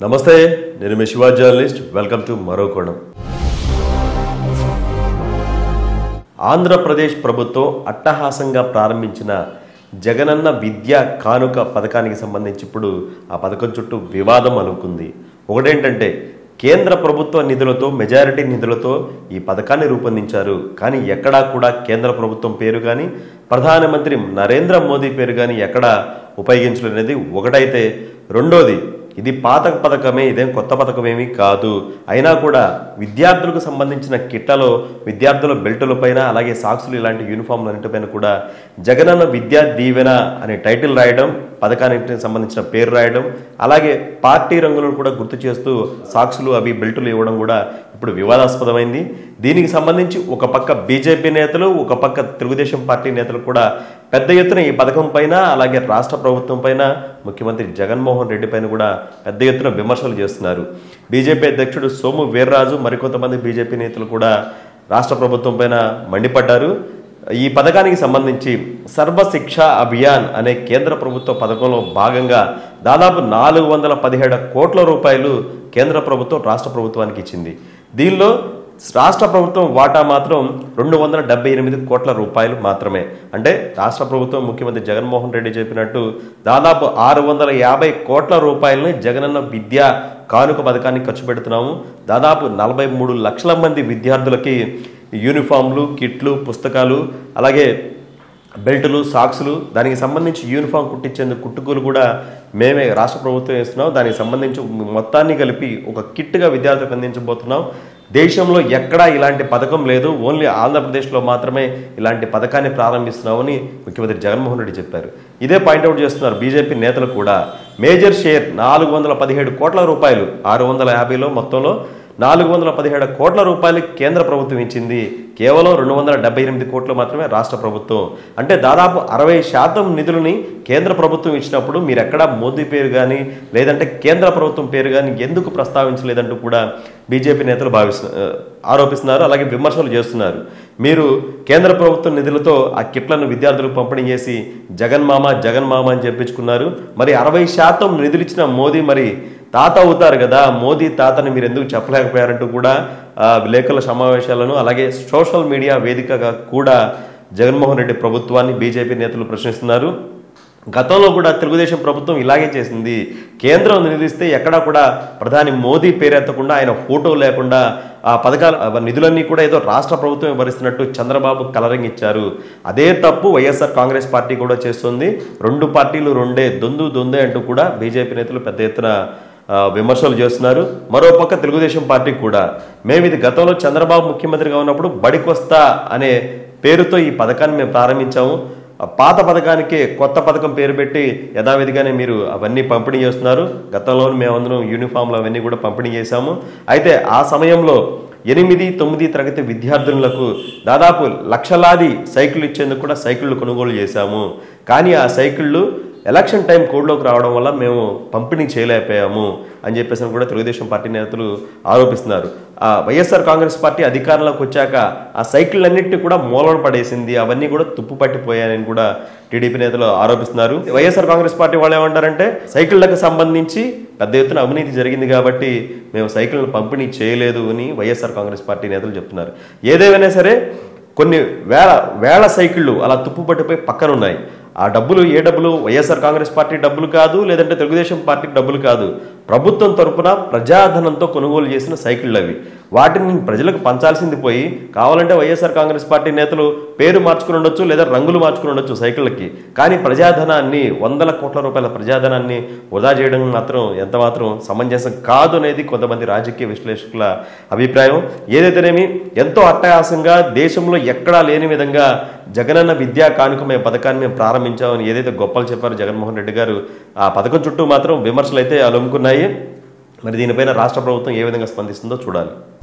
నమస్తే నేను మీ శివా జర్నలిస్ట్ వెల్కమ్ టు మరో కోణం ఆంధ్రప్రదేశ్ ప్రభుత్వం అట్టహాసంగా ప్రారంభించిన జగనన్న విద్యా కానుక పథకానికి సంబంధించి ఇప్పుడు ఆ పథకం చుట్టూ వివాదం అనుకుంది ఒకటేంటంటే కేంద్ర ప్రభుత్వ నిధులతో మెజారిటీ నిధులతో ఈ పథకాన్ని రూపొందించారు కానీ ఎక్కడా కూడా కేంద్ర ప్రభుత్వం పేరు కానీ ప్రధానమంత్రి నరేంద్ర మోదీ పేరు కానీ ఎక్కడా ఉపయోగించలేనిది ఒకటైతే రెండోది ఇది పాత పథకమే ఇదేం కొత్త పథకమేమీ కాదు అయినా కూడా విద్యార్థులకు సంబంధించిన కిట్లలో విద్యార్థుల బెల్టుల పైన అలాగే సాక్సులు ఇలాంటి యూనిఫామ్లు అన్నిటిపైన కూడా జగనన్న విద్యా దీవెన అనే టైటిల్ రాయడం పథకానికి సంబంధించిన పేరు రాయడం అలాగే పార్టీ రంగులను కూడా గుర్తు చేస్తూ సాక్సులు అవి బెల్టులు ఇవ్వడం కూడా ఇప్పుడు వివాదాస్పదమైంది దీనికి సంబంధించి ఒక పక్క బీజేపీ నేతలు ఒక పక్క తెలుగుదేశం పార్టీ నేతలు కూడా పెద్ద ఎత్తున ఈ పథకం పైన అలాగే రాష్ట్ర ప్రభుత్వం పైన ముఖ్యమంత్రి జగన్మోహన్ రెడ్డి పైన కూడా పెద్ద ఎత్తున విమర్శలు చేస్తున్నారు బీజేపీ అధ్యక్షుడు సోము వీర్రాజు మరికొంతమంది బీజేపీ నేతలు కూడా రాష్ట్ర ప్రభుత్వం పైన మండిపడ్డారు ఈ పథకానికి సంబంధించి సర్వశిక్ష అభియాన్ అనే కేంద్ర ప్రభుత్వ పథకంలో భాగంగా దాదాపు నాలుగు వందల పదిహేడు కోట్ల రూపాయలు కేంద్ర ప్రభుత్వం రాష్ట్ర ప్రభుత్వానికి ఇచ్చింది దీనిలో రాష్ట్ర ప్రభుత్వం వాటా మాత్రం రెండు వందల డెబ్బై ఎనిమిది కోట్ల రూపాయలు మాత్రమే అంటే రాష్ట్ర ప్రభుత్వం ముఖ్యమంత్రి జగన్మోహన్ రెడ్డి చెప్పినట్టు దాదాపు ఆరు వందల యాభై కోట్ల రూపాయలని జగనన్న విద్యా కానుక పథకాన్ని ఖర్చు పెడుతున్నాము దాదాపు నలభై మూడు లక్షల మంది విద్యార్థులకి యూనిఫామ్లు కిట్లు పుస్తకాలు అలాగే బెల్టులు సాక్సులు దానికి సంబంధించి యూనిఫామ్ కుట్టించేందుకు కుట్టుకూలు కూడా మేమే రాష్ట్ర ప్రభుత్వం ఇస్తున్నాం దానికి సంబంధించి మొత్తాన్ని కలిపి ఒక కిట్గా విద్యార్థులకు అందించబోతున్నాం దేశంలో ఎక్కడా ఇలాంటి పథకం లేదు ఓన్లీ ఆంధ్రప్రదేశ్లో మాత్రమే ఇలాంటి పథకాన్ని ప్రారంభిస్తున్నామని ముఖ్యమంత్రి జగన్మోహన్ రెడ్డి చెప్పారు ఇదే పాయింట్అవుట్ చేస్తున్నారు బీజేపీ నేతలు కూడా మేజర్ షేర్ నాలుగు వందల పదిహేడు కోట్ల రూపాయలు ఆరు వందల యాభైలో మొత్తంలో నాలుగు వందల పదిహేడు కోట్ల రూపాయలు కేంద్ర ప్రభుత్వం ఇచ్చింది కేవలం రెండు వందల డెబ్బై ఎనిమిది కోట్లు మాత్రమే రాష్ట్ర ప్రభుత్వం అంటే దాదాపు అరవై శాతం నిధులని కేంద్ర ప్రభుత్వం ఇచ్చినప్పుడు మీరు ఎక్కడా మోదీ పేరు కానీ లేదంటే కేంద్ర ప్రభుత్వం పేరు కానీ ఎందుకు ప్రస్తావించలేదంటూ కూడా బీజేపీ నేతలు భావిస్తు ఆరోపిస్తున్నారు అలాగే విమర్శలు చేస్తున్నారు మీరు కేంద్ర ప్రభుత్వం నిధులతో ఆ కిట్లను విద్యార్థులకు పంపిణీ చేసి జగన్మామ జగన్మామ అని చెప్పించుకున్నారు మరి అరవై శాతం నిధులు ఇచ్చిన మోదీ మరి తాత అవుతారు కదా మోదీ తాతని మీరు ఎందుకు చెప్పలేకపోయారంటూ కూడా ఆ, విలేకరుల సమావేశాలను అలాగే సోషల్ మీడియా వేదికగా కూడా జగన్మోహన్ రెడ్డి ప్రభుత్వాన్ని బీజేపీ నేతలు ప్రశ్నిస్తున్నారు గతంలో కూడా తెలుగుదేశం ప్రభుత్వం ఇలాగే చేసింది కేంద్రం నిధులిస్తే ఎక్కడా కూడా ప్రధాని మోదీ పేరెత్తకుండా ఆయన ఫోటో లేకుండా ఆ పథకాల ఆ నిధులన్నీ కూడా ఏదో రాష్ట్ర ప్రభుత్వం భరిస్తున్నట్టు చంద్రబాబు కలరింగ్ ఇచ్చారు అదే తప్పు వైఎస్ఆర్ కాంగ్రెస్ పార్టీ కూడా చేస్తుంది రెండు పార్టీలు రెండే దొందు దొందే అంటూ కూడా బీజేపీ నేతలు పెద్ద ఎత్తున ఆ, విమర్శలు చేస్తున్నారు మరోపక్క తెలుగుదేశం పార్టీ కూడా మేము ఇది గతంలో చంద్రబాబు ముఖ్యమంత్రిగా ఉన్నప్పుడు బడికొస్తా అనే పేరుతో ఈ పథకాన్ని మేము ప్రారంభించాము ఆ పాత పథకానికి కొత్త పథకం పేరు పెట్టి యథావిధిగానే మీరు అవన్నీ పంపిణీ చేస్తున్నారు గతంలో మేమందరం యూనిఫామ్లు అవన్నీ కూడా పంపిణీ చేశాము అయితే ఆ సమయంలో ఎనిమిది తొమ్మిది తరగతి విద్యార్థులకు దాదాపు లక్షలాది సైకిళ్ళు ఇచ్చేందుకు కూడా సైకిళ్ళు కొనుగోలు చేశాము కానీ ఆ సైకిళ్ళు ఎలక్షన్ టైం కోడ్లోకి రావడం వల్ల మేము పంపిణీ చేయలేకపోయాము అని చెప్పేసి కూడా తెలుగుదేశం పార్టీ నేతలు ఆరోపిస్తున్నారు ఆ వైఎస్ఆర్ కాంగ్రెస్ పార్టీ అధికారంలోకి వచ్చాక ఆ సైకిల్ అన్నింటినీ కూడా మూలన పడేసింది అవన్నీ కూడా తుప్పు పట్టిపోయాయని కూడా టీడీపీ నేతలు ఆరోపిస్తున్నారు వైఎస్ఆర్ కాంగ్రెస్ పార్టీ వాళ్ళు ఏమంటారంటే సైకిళ్లకు సంబంధించి పెద్ద ఎత్తున అవినీతి జరిగింది కాబట్టి మేము సైకిళ్లను పంపిణీ చేయలేదు అని వైఎస్ఆర్ కాంగ్రెస్ పార్టీ నేతలు చెప్తున్నారు ఏదేమైనా సరే కొన్ని వేల వేల సైకిళ్ళు అలా తుప్పు పట్టిపోయి పక్కన ఉన్నాయి ఆ డబ్బులు ఏ డబ్బులు వైఎస్ఆర్ కాంగ్రెస్ పార్టీ డబ్బులు కాదు లేదంటే తెలుగుదేశం పార్టీ డబ్బులు కాదు ప్రభుత్వం తరపున ప్రజాధనంతో కొనుగోలు చేసిన సైకిళ్ళు అవి వాటిని ప్రజలకు పంచాల్సింది పోయి కావాలంటే వైఎస్ఆర్ కాంగ్రెస్ పార్టీ నేతలు పేరు మార్చుకుని ఉండొచ్చు లేదా రంగులు మార్చుకుని ఉండొచ్చు సైకిళ్ళకి కానీ ప్రజాధనాన్ని వందల కోట్ల రూపాయల ప్రజాధనాన్ని వృధా చేయడం మాత్రం ఎంత మాత్రం సమంజసం కాదు అనేది కొంతమంది రాజకీయ విశ్లేషకుల అభిప్రాయం ఏదైతేనేమి ఎంతో అట్టహాసంగా దేశంలో ఎక్కడా లేని విధంగా జగనన్న విద్యా కానుక మేము పథకాన్ని మేము ప్రారంభించామని ఏదైతే గొప్పలు చెప్పారో జగన్మోహన్ రెడ్డి గారు ఆ పథకం చుట్టూ మాత్రం విమర్శలు అయితే అలుముకున్నాయి మరి దీనిపైన రాష్ట్ర ప్రభుత్వం ఏ విధంగా స్పందిస్తుందో చూడాలి